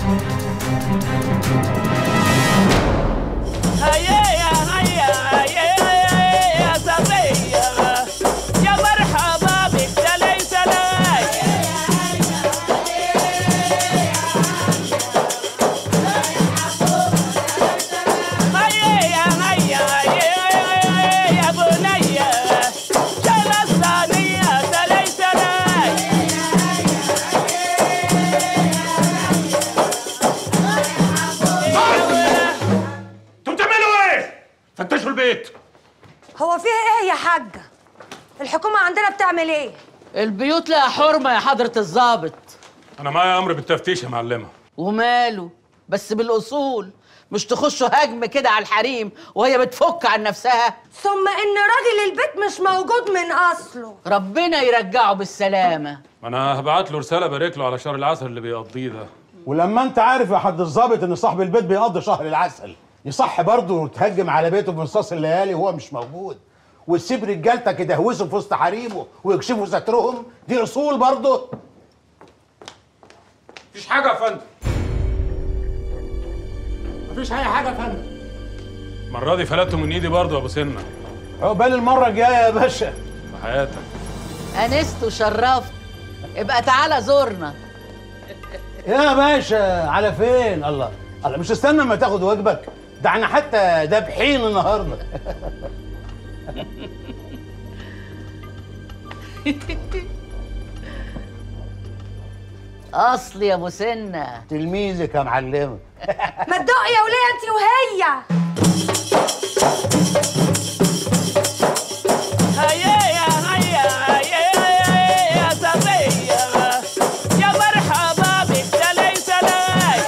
هيا يا هيا هيا يا صبية يا مرحبا بك سلاي سلاي هيا يا هيا هيا يا بنية شل الصينية سلاي سلاي انتوا بتعملوا ايه؟ فتشوا البيت هو فيها ايه يا حاجة؟ الحكومة عندنا بتعمل ايه؟ البيوت لها حرمة يا حضرة الضابط انا معايا امر بالتفتيش يا معلمه وماله بس بالأصول مش تخشوا هجم كده على الحريم وهي بتفك عن نفسها ثم ان راجل البيت مش موجود من اصله ربنا يرجعه بالسلامة ما انا هبعت له رساله بارك له على شهر العسل اللي بيقضيه ده ولما انت عارف يا حد الظابط ان صاحب البيت بيقضي شهر العسل يصح برضه تهجم على بيته بنصاص الليالي وهو مش موجود وتسيب رجالتك يدهوسوا في وسط حريمه ويكشفوا سترهم دي اصول برضه مفيش حاجه يا فندم مفيش اي حاجه يا فندم المره دي فلتته من ايدي برضه يا ابو سنه عقبال المره الجايه يا باشا في حياتك أنست وشرفت ابقى تعالى زورنا يا باشا على فين الله الله مش استنى ما تاخد واجبك ده احنا حتى دابحين النهارده أصل يا أبو سنة تلميذك يا معلمه ما تدقي يا وليه انت وهي هيا يا هيا هيا يا صبية يا مرحبا بك سلاي سلاي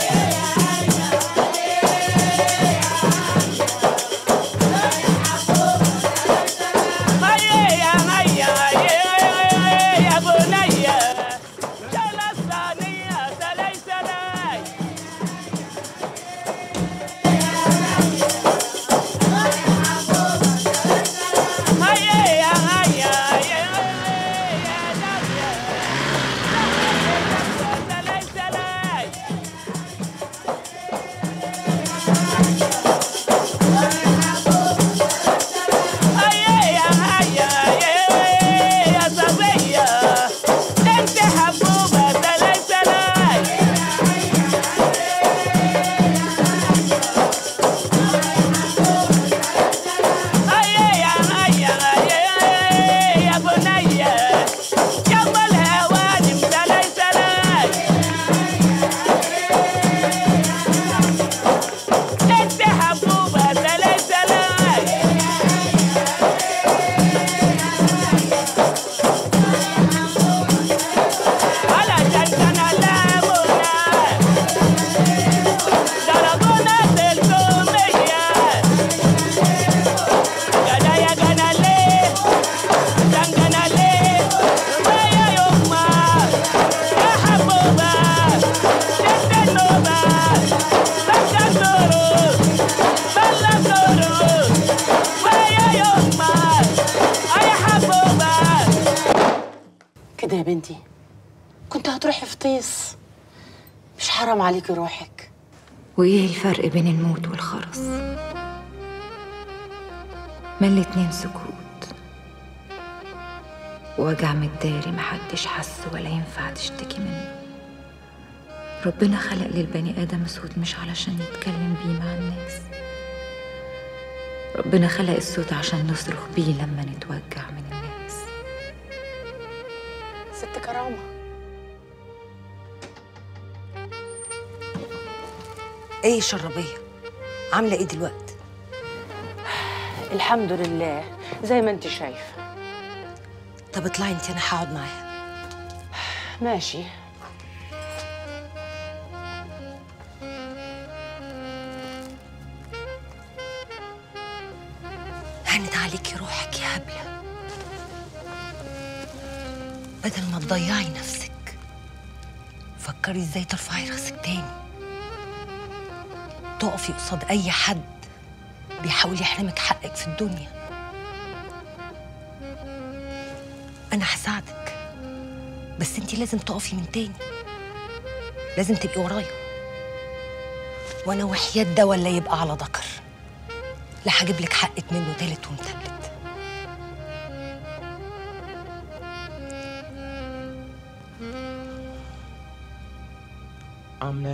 هيا يا هيا هيا يا بنية شل الصينية سلاي سلاي هيا يا هيا هيا يا نبيا سلاي سلاي هيا يا هيا هيا يا صبية انت حبوبة سلاي سلاي هيا يا هيا هيا يا بنية يلا الهوانم سلاي سلاي انت حبوبة سلاي سلاي علشان كان لابونا ضربونا تلتمية Gana ya gana le, dan gana le, waya yoma, ya haboba, tete noba, baka toro, bala toro, waya yoma, ay haboba. كده يا بنتي كنت هتروحي في طيس مش حرام عليكي روحك وإيه الفرق بين الموت والخرس؟ ما الاتنين سكوت وجع متداري محدش حس ولا ينفع تشتكي منه ربنا خلق للبني آدم صوت مش علشان يتكلم بيه مع الناس ربنا خلق الصوت عشان نصرخ بيه لما نتوجع من الناس ست كرامة ايه يا شربية؟ عاملة ايه دلوقتي؟ الحمد لله زي ما انت شايفة طب اطلعي انت انا هقعد معاها ماشي هانت عليكي روحك يا هبلة بدل ما تضيعي نفسك فكري ازاي ترفعي راسك تاني تقفي قصاد اي حد بيحاول يحرمك حقك في الدنيا انا هساعدك بس انت لازم تقفي من تاني لازم تبقي ورايا وانا وحياة ده ولا يبقى على ذكر لا هجيب لك حقك منه تالت ومتلت